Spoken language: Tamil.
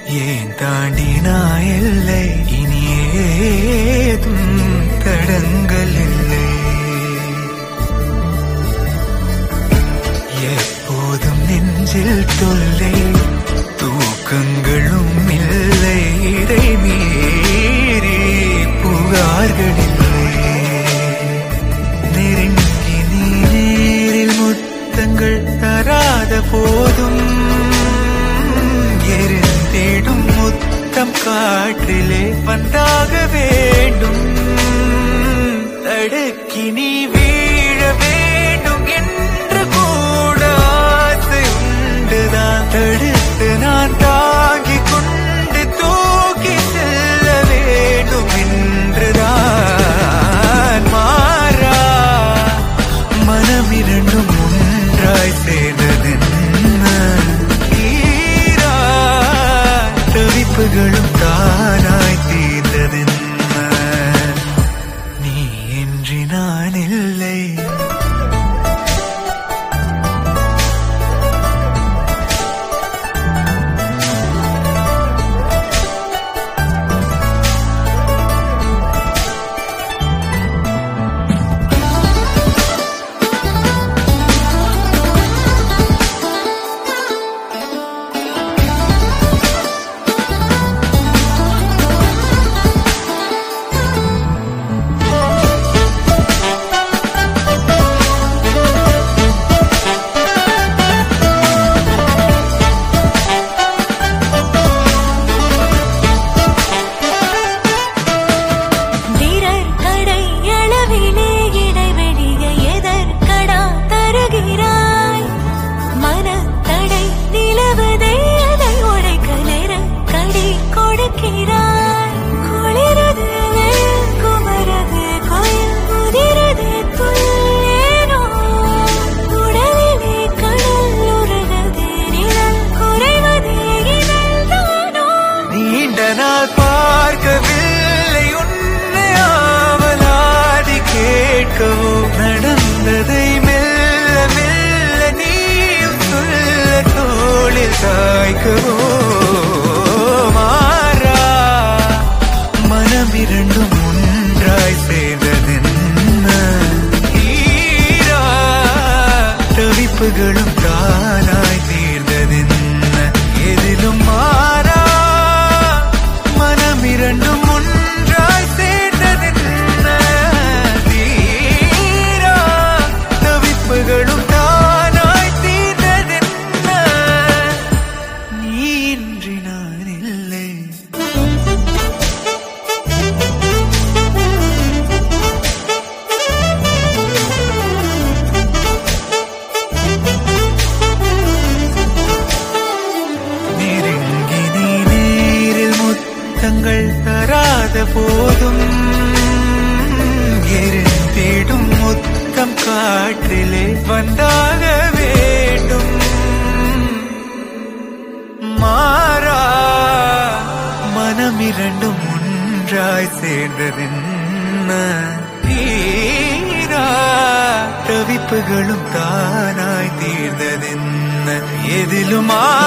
ஏன் தாண்டினாய் எல்லை இனி ஏதும் தடங்கள் இல்லை எப்போதும் நெஞ்சில் தொல்லை தூக்கங்களும் இல்லை இடை மீறி புகார்கள் இல்லை நெருங்கி நீ நேரில் முத்தங்கள் தராத போதும் எரிந்திடும் முத்தம் காற்றிலே வந்தாக வேண்டும் தடுக்கி நீ வீழ வேண்டும் என்று கூட ஆசை உண்டுதான் தடுத்து நான் தாங்கிக் கொண்டு தூக்கி செல்ல வேண்டும் என்றுதான் மாறா மனம் இரண்டும் ஒன்றாய் சேர்ந்ததென்ன தீரா தவிப்புகளும் தானாய் தீர்ந்ததென்ன நீ இன்றி நான் இல்லை வீரர் கடை அளவிலே இடைவெளியை எதற்கடா தருகிறாய் மனத்தடை நிலவதை அதை உடைக்க நேரம் கடி கொடுக்கிறாய் குளிரது வெயில் குமரது கோயில் முதிரது துள்ளேனோ உடலிலே கடல் உருகது நிழல் குறைவதே இதழ்தானோ நீண்ட நாள் பார்க்கவில்லை உன்னை ஆவலாதி கேட்கவோ நடந்ததை மெல்ல மெல்ல நீயும் சொல்ல தோளில் சாய்க்கவோ மாறா மனம் இரண்டும் ஒன்றாய் சேர்ந்ததென்ன ஈரா தவிப்புகளும் தானாய் தீர்ந்ததென்ன எதிலும் மாறா மனம் இரண்டும் ஒன்றாய் சேர்ந்ததென்ன தீரா தவிப்புகளும் தானாய் தீர்ந்ததென்ன நீ இன்றி நான் இல்லை நெருங்கி நீ நேரில் முத்தங்கள் தராத போதும் எரிந்திடும் முத்தம் காற்றிலே வந்தாக வேண்டும் மாறா மனம் இரண்டும் ஒன்றாய் சேர்ந்ததென்ன தீரா தவிப்புகளும் தானாய் தீர்ந்ததென்ன எதிலும் ஆ